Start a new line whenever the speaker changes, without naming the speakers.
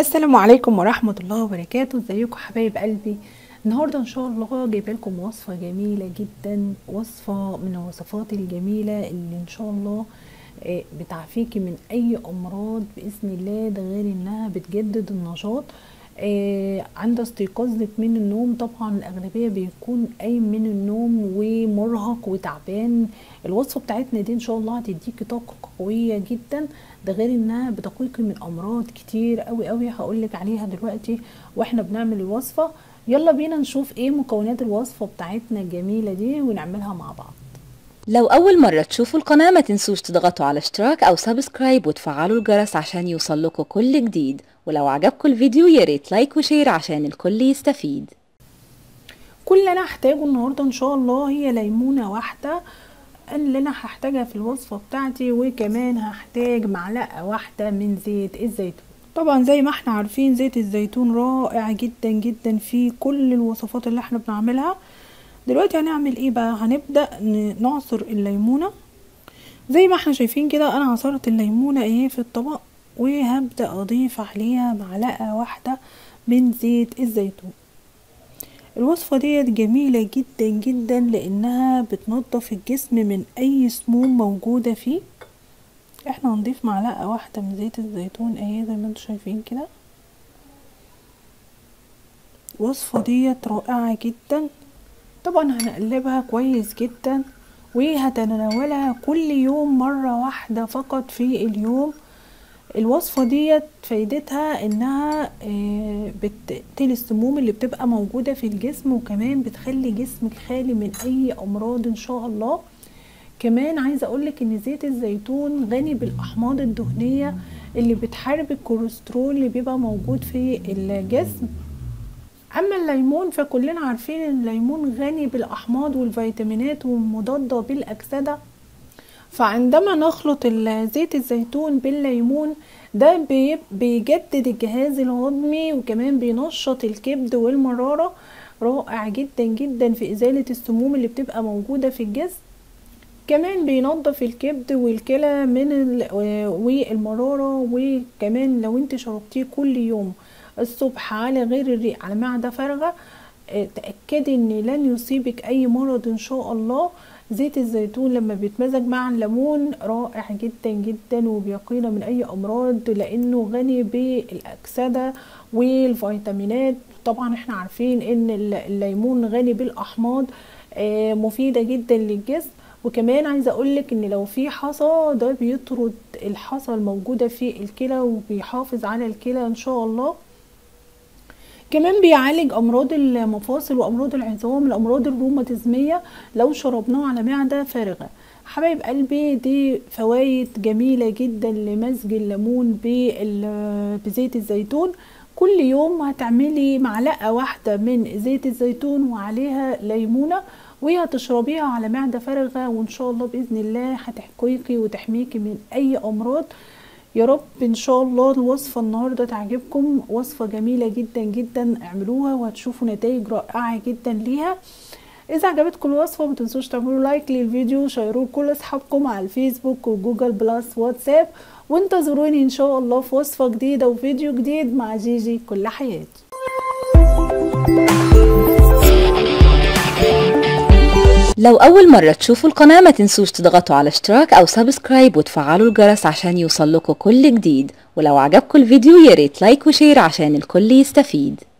السلام عليكم ورحمة الله وبركاته ازيكم حبايب قلبي النهاردة ان شاء الله جايبه لكم وصفة جميلة جدا وصفة من الوصفات الجميلة اللي ان شاء الله آه، بتعافيكي من اي امراض باذن الله ده غير انها بتجدد النشاط آه، عند استيقاظك من النوم طبعا الاغلبيه بيكون قايم من النوم ومرهق وتعبان الوصفه بتاعتنا دي ان شاء الله هتديكي طاقه قويه جدا ده غير انها بتقيكي من امراض كتير قوي قوي هقولك عليها دلوقتي واحنا بنعمل الوصفه يلا بينا نشوف ايه مكونات الوصفه بتاعتنا الجميله دي ونعملها مع بعض
لو أول مرة تشوفوا القناة ما تنسوش تضغطوا على اشتراك أو سبسكرايب وتفعلوا الجرس عشان يوصلكوا كل جديد ولو عجبكم الفيديو ياريت لايك وشير عشان الكل يستفيد
كل اللي انا هحتاجه النهارده ان شاء الله هي ليمونه واحده اللي انا هحتاجها في الوصفه بتاعتي وكمان هحتاج معلقه واحده من زيت الزيتون طبعا زي ما احنا عارفين زيت الزيتون رائع جدا جدا في كل الوصفات اللي احنا بنعملها دلوقتي هنعمل ايه بقى هنبدا ن- نعصر الليمونه زي ما احنا شايفين كده انا عصرت الليمونه ايه في الطبق وهبدا اضيف عليها معلقه واحده من زيت الزيتون الوصفة ديت جميلة جدا جدا لانها بتنظف الجسم من اي سموم موجودة فيه احنا هنضيف معلقة واحدة من زيت الزيتون اهي زي ما انتم شايفين كده الوصفة ديت رائعة جدا طبعا هنقلبها كويس جدا وهتناولها كل يوم مرة واحدة فقط في اليوم الوصفة ديت فايدتها انها آه، بتقتل السموم اللي بتبقى موجودة في الجسم وكمان بتخلي جسمك خالي من اي امراض ان شاء الله كمان عايزة اقولك ان زيت الزيتون غني بالاحماض الدهنية اللي بتحارب الكوليسترول اللي بيبقى موجود في الجسم اما الليمون فكلنا عارفين ان الليمون غني بالاحماض والفيتامينات ومضادة بالاكسدة فعندما نخلط ال- زيت الزيتون بالليمون ده بي- بيجدد الجهاز الهضمي وكمان بينشط الكبد والمرارة رائع جدا جدا في إزالة السموم اللي بتبقى موجودة في الجسم كمان بينظف الكبد والكلى من ال- والمرارة وكمان لو انت شربتيه كل يوم الصبح على غير الريق على معدة فارغة اه، تأكدي ان لن يصيبك اي مرض ان شاء الله زيت الزيتون لما بيتمزج مع الليمون رائع جدا جدا وبيقينا من اي امراض لانه غني بالاكسده والفيتامينات طبعا احنا عارفين ان ال- الليمون غني بالاحماض آه، مفيده جدا للجسم وكمان عايزه اقولك ان لو في حصى ده بيطرد الحصى الموجوده في الكلى وبيحافظ على الكلى ان شاء الله كمان بيعالج امراض المفاصل وامراض العظام الامراض الروماتيزميه لو شربناه على معده فارغه حبايب قلبي دي فوائد جميله جدا لمزج الليمون بال- بزيت الزيتون كل يوم هتعملي معلقه واحده من زيت الزيتون وعليها ليمونه وهتشربيها على معده فارغه وان شاء الله باذن الله هتحكيكي وتحميكي من اي امراض يا رب ان شاء الله الوصفه النهارده تعجبكم وصفه جميله جدا جدا اعملوها وهتشوفوا نتائج رائعه جدا ليها اذا عجبتكم الوصفه ما تنسوش تعملوا لايك للفيديو وشيروه لكل اصحابكم على الفيسبوك وجوجل بلس واتساب وانتظروني ان شاء الله في وصفه جديده وفيديو جديد مع جيجي كل حياتي
لو أول مرة تشوفوا القناة ما تنسوش تضغطوا على اشتراك أو سبسكرايب وتفعلوا الجرس عشان يوصلكوا كل جديد ولو عجبكم الفيديو ياريت لايك وشير عشان الكل يستفيد